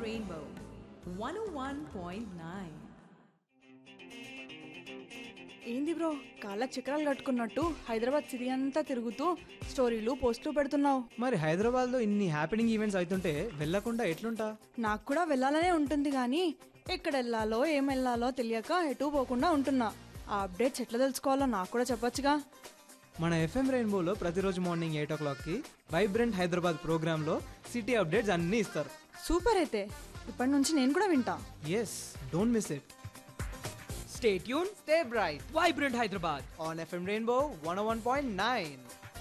Rainbow 101.9. ఏంది bro కాళ్ళకి చక్రాలు కట్టుకున్నట్టు హైదరాబాద్ సిటీ అంతా తిరుగుతూ స్టోరీలు పోస్టులు పెడుతున్నావు మరి హైదరాబాద్లో ఇన్ని హ్యాపెనింగ్ ఈవెంట్స్ అవుతుంటే వెళ్ళకుండా ఎట్లుంటా నాకు కూడా వెళ్ళాలనే ఉంటుంది కానీ ఎక్కడ వెళ్ళాలో ఏం వెళ్ళాలో తెలియక ఎటు పోకుండా ఉంటున్నా ఆ అప్డేట్స్ ఎట్లా తెలుసుకోవాలో నాకు కూడా చెప్పొచ్చుగా మన ఎఫ్ఎం రెయిన్బోలో ప్రతిరోజు మార్నింగ్ ఎయిట్ ఓ క్లాక్కి వైబ్రెంట్ హైదరాబాద్ ప్రోగ్రాంలో సిటీ అప్డేట్స్ అన్నీ ఇస్తారు సూపర్ అయితే ఇప్పటి నుంచి నేను కూడా వింటా yes don't miss it Stay tuned, stay bright Vibrant Hyderabad. On FM Rainbow one one point nine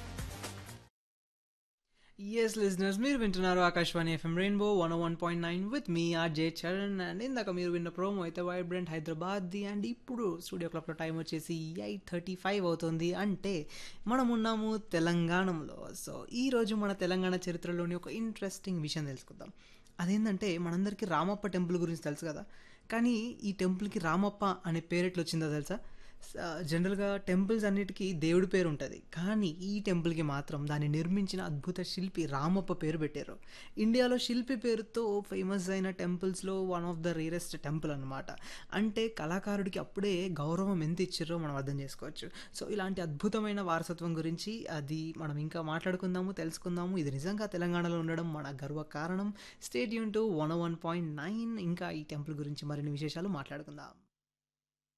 yes listeners మీరు వింటున్నారు Akashvani FM Rainbow one one point nine with మీ ఆర్జే చరణ్ అండ్ ఇందాక మీరు విన్న ప్రోమో అయితే వైబ్రెంట్ హైదరాబాద్ది అండ్ ఇప్పుడు studio క్లాక్లో టైం వచ్చేసి ఎయిట్ థర్టీ ఫైవ్ అవుతుంది అంటే మనం ఉన్నాము తెలంగాణలో సో ఈ రోజు మన తెలంగాణ చరిత్రలోని ఒక ఇంట్రెస్టింగ్ విషయం తెలుసుకుందాం అదేంటంటే మనందరికీ రామప్ప టెంపుల్ గురించి తెలుసు కదా కానీ ఈ టెంపుల్కి రామప్ప అనే పేరు ఎట్లా వచ్చిందో తెలుసా స- జనరల్గా టెంపుల్స్ అన్నిటికీ దేవుడి పేరు ఉంటుంది కానీ ఈ టెంపుల్కి మాత్రం దాన్ని నిర్మించిన అద్భుత శిల్పి రామప్ప పేరు పెట్టారు ఇండియాలో శిల్పి పేరుతో ఫేమస్ అయిన టెంపుల్స్లో one of the rarest temple అనమాట అంటే కళాకారుడికి అప్పుడే గౌరవం ఎంత ఇచ్చారో మనం అర్థం చేసుకోవచ్చు సో ఇలాంటి అద్భుతమైన వారసత్వం గురించి అది మనం ఇంకా మాట్లాడుకుందాము తెలుసుకుందాము ఇది నిజంగా తెలంగాణలో ఉండడం మన గర్వ కారణం స్టేట్ యూన్ to one one point nine ఇంకా ఈ టెంపుల్ గురించి మరిన్ని విశేషాలు మాట్లాడుకుందాం